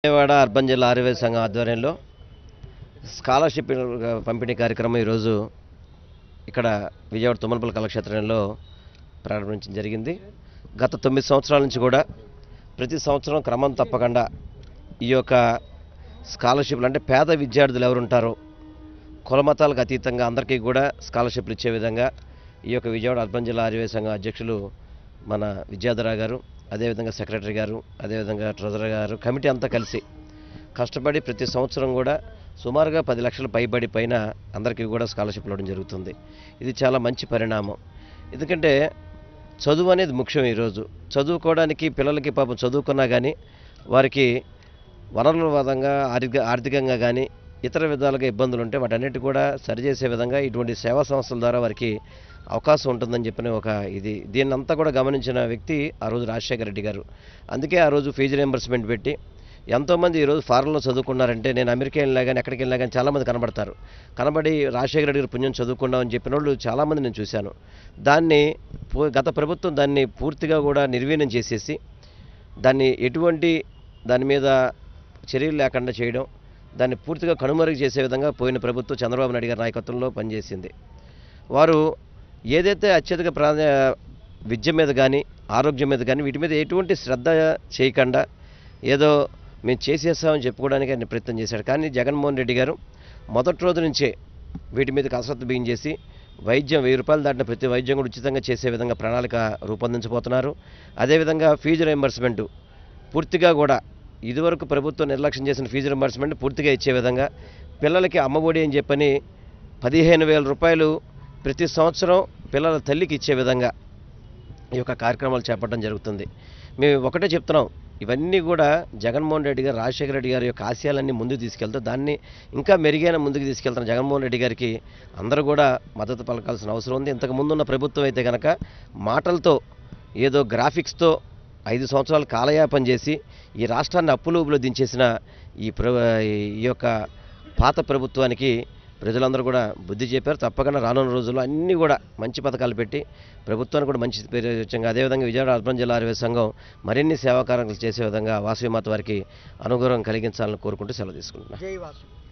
Vijayawada urban జిల్లా ఆర్యవేద సంఘం ఆధ్వర్యంలో స్కాలర్షిప్ పంపిణీ కార్యక్రమం ఈరోజు ఇక్కడ విజయవాడ తుమ్మలపల్లి కళాక్షేత్రంలో ప్రారంభించడం జరిగింది గత తొమ్మిది సంవత్సరాల నుంచి కూడా ప్రతి సంవత్సరం క్రమం తప్పకుండా ఈ యొక్క స్కాలర్షిప్లు అంటే పేద విద్యార్థులు ఎవరుంటారో కులమతాలకు అతీతంగా అందరికీ కూడా స్కాలర్షిప్లు ఇచ్చే విధంగా ఈ యొక్క విజయవాడ అర్బన్ జిల్లా ఆర్యవేద సంఘం అధ్యక్షులు మన విద్యాధర గారు అదేవిధంగా సెక్రటరీ గారు అదేవిధంగా ట్రెజరర్ గారు కమిటీ అంతా కలిసి కష్టపడి ప్రతి సంవత్సరం కూడా సుమారుగా పది లక్షల పైబడి పైన అందరికీ కూడా స్కాలర్షిప్ ఇవ్వడం జరుగుతుంది ఇది చాలా మంచి పరిణామం ఎందుకంటే చదువు అనేది ముఖ్యం ఈరోజు చదువుకోవడానికి పిల్లలకి పాపం చదువుకున్నా కానీ వారికి వనరుల విధంగా ఆర్థిక ఆర్థికంగా కానీ ఇతర విధాలుగా ఇబ్బందులు ఉంటే వాటన్నిటి కూడా సరిచేసే విధంగా ఇటువంటి సేవా సంస్థల ద్వారా వారికి అవకాశం ఉంటుందని చెప్పిన ఒక ఇది దీన్ని అంతా కూడా గమనించిన వ్యక్తి ఆ రోజు రాజశేఖర రెడ్డి గారు అందుకే ఆ రోజు ఫీజు రియంబర్స్మెంట్ పెట్టి ఎంతోమంది ఈరోజు ఫారెన్లో చదువుకున్నారంటే నేను అమెరికా వెళ్ళినా కానీ ఎక్కడికి వెళ్ళినా కానీ చాలామంది కనబడతారు కనబడి రాజశేఖర రెడ్డి గారు పుణ్యం చదువుకున్నామని చెప్పిన వాళ్ళు చాలామంది నేను చూశాను దాన్ని పూ- గత ప్రభుత్వం దాన్ని పూర్తిగా కూడా నిర్వీర్యం చేసేసి దాన్ని ఎటువంటి దాని మీద చర్యలు లేకుండా చేయడం దాన్ని పూర్తిగా కనుమరుగు చేసే విధంగా పోయిన ప్రభుత్వం చంద్రబాబు నాయుడు గారి నాయకత్వంలో పనిచేసింది వారు ఏదైతే అత్యధిక ప్రాధా విద్య మీద కానీ ఆరోగ్యం మీద కానీ వీటి మీద ఎటువంటి శ్రద్ధ చేయకుండా ఏదో మేము చేసేస్తామని చెప్పుకోవడానికి ఆయన ప్రయత్నం చేశాడు కానీ జగన్మోహన్ రెడ్డి గారు మొదటి రోజు నుంచే వీటి మీద కసరత్తు బియ్యం చేసి వైద్యం వెయ్యి రూపాయలు దాటిన ప్రతి వైద్యం కూడా ఉచితంగా చేసే విధంగా ప్రణాళిక రూపొందించబోతున్నారు అదేవిధంగా ఫీజు రియంబర్స్మెంట్ పూర్తిగా కూడా ఇదివరకు ప్రభుత్వం నిర్లక్ష్యం చేసిన ఫీజు రింబర్స్మెంట్ పూర్తిగా ఇచ్చే విధంగా పిల్లలకి అమ్మఒడి అని చెప్పని పదిహేను వేల రూపాయలు ప్రతి సంవత్సరం పిల్లల తల్లికి ఇచ్చే విధంగా ఈ యొక్క కార్యక్రమాలు చేపట్టడం జరుగుతుంది మేము ఒకటే చెప్తున్నాం ఇవన్నీ కూడా జగన్మోహన్ రెడ్డి గారు రాజశేఖర రెడ్డి గారి యొక్క ఆశయాలన్నీ ముందుకు తీసుకెళ్తూ దాన్ని ఇంకా మెరుగైన ముందుకు తీసుకెళ్తున్న జగన్మోహన్ రెడ్డి గారికి అందరూ కూడా మద్దతు పలకాల్సిన అవసరం ఉంది ఇంతకు ముందున్న ప్రభుత్వం అయితే కనుక మాటలతో ఏదో గ్రాఫిక్స్తో ఐదు సంవత్సరాలు కాలయాపన చేసి ఈ రాష్ట్రాన్ని అప్పులోబులో దించేసిన ఈ ప్ర ఈ యొక్క పాత ప్రభుత్వానికి ప్రజలందరూ కూడా బుద్ధి చెప్పారు తప్పకుండా రానున్న రోజుల్లో అన్నీ కూడా మంచి పథకాలు పెట్టి ప్రభుత్వానికి కూడా మంచి పేరు వచ్చంగా అదేవిధంగా విజయవాడ అర్బన్ జిల్లా ఆరోగ్య సంఘం మరిన్ని సేవా కార్యక్రమాలు చేసే విధంగా వాసవి మాత వారికి అనుగ్రహం కలిగించాలని కోరుకుంటూ సెలవు తీసుకుంటున్నాను జై వాసు